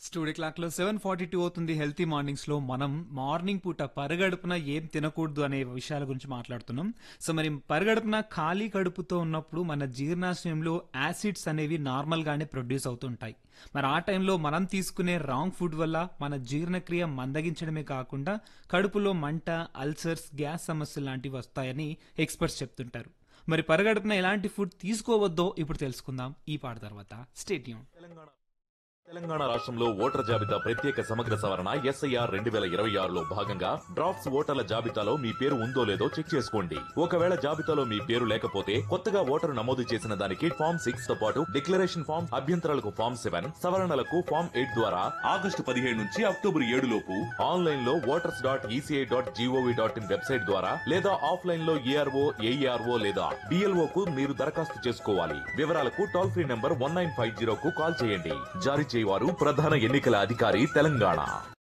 studio clock లో seven forty two అవుతుంది healthy mornings లో మనం మార్నింగ్ పూట పరగడుపున ఏం తినకూడదు అనే విషయాల గురించి మాట్లాడుతున్నాం సో మరి పరగడుపున ఖాళీ కడుపుతో ఉన్నప్పుడు మన జీర్ణాశయంలో యాసిడ్స్ అనేవి నార్మల్ గానే ప్రొడ్యూస్ అవుతుంటాయి మరి ఆ టైంలో మనం తీసుకునే రాంగ్ ఫుడ్ వల్ల మన జీర్ణక్రియ మందగించడమే కాకుండా కడుపులో మంట అల్సర్స్ గ్యాస్ సమస్యలు లాంటివి వస్తాయని ఎక్స్పర్ట్స్ చెప్తుంటారు మరి పరగడుపున ఎలాంటి ఫుడ్ తీసుకోవద్దో ఇప్పుడు తెలుసుకుందాం ఈ పాట తర్వాత స్టేడియం తెలంగాణ తెలంగాణ రాష్ట్రంలో ఓటర్ జాబితా ప్రత్యేక సమగ్ర సవరణ ఎస్ఐఆర్ రెండు వేల ఇరవై ఆరులో భాగంగా డ్రాఫ్ట్స్ ఓటర్ల జాబితాలో మీ పేరు ఉందో లేదో చెక్ చేసుకోండి ఒకవేళ జాబితాలో మీ పేరు లేకపోతే కొత్తగా ఓటరు నమోదు చేసిన దానికి ఫామ్ సిక్స్ తో పాటు డిక్లరేషన్ ఫామ్ అభ్యంతరాలకు ఫామ్ సెవెన్ సవరణలకు ఫామ్ ఎయిట్ ద్వారా ఆగస్టు పదిహేడు నుంచి అక్టోబర్ ఏడు లోపు ఆన్లైన్ లో voters dot ECI dot GOV dot in website ద్వారా లేదా ఆఫ్లైన్ లో ఏఆర్ఓ ఏఈఆర్ఓ లేదా డిఎల్ఓ కు మీరు దరఖాస్తు చేసుకోవాలి వివరాలకు toll free number one nine five zero కు కాల్ చేయండి జారీ చేయవారు ప్రధాన ఎన్నికల అధికారి తెలంగాణ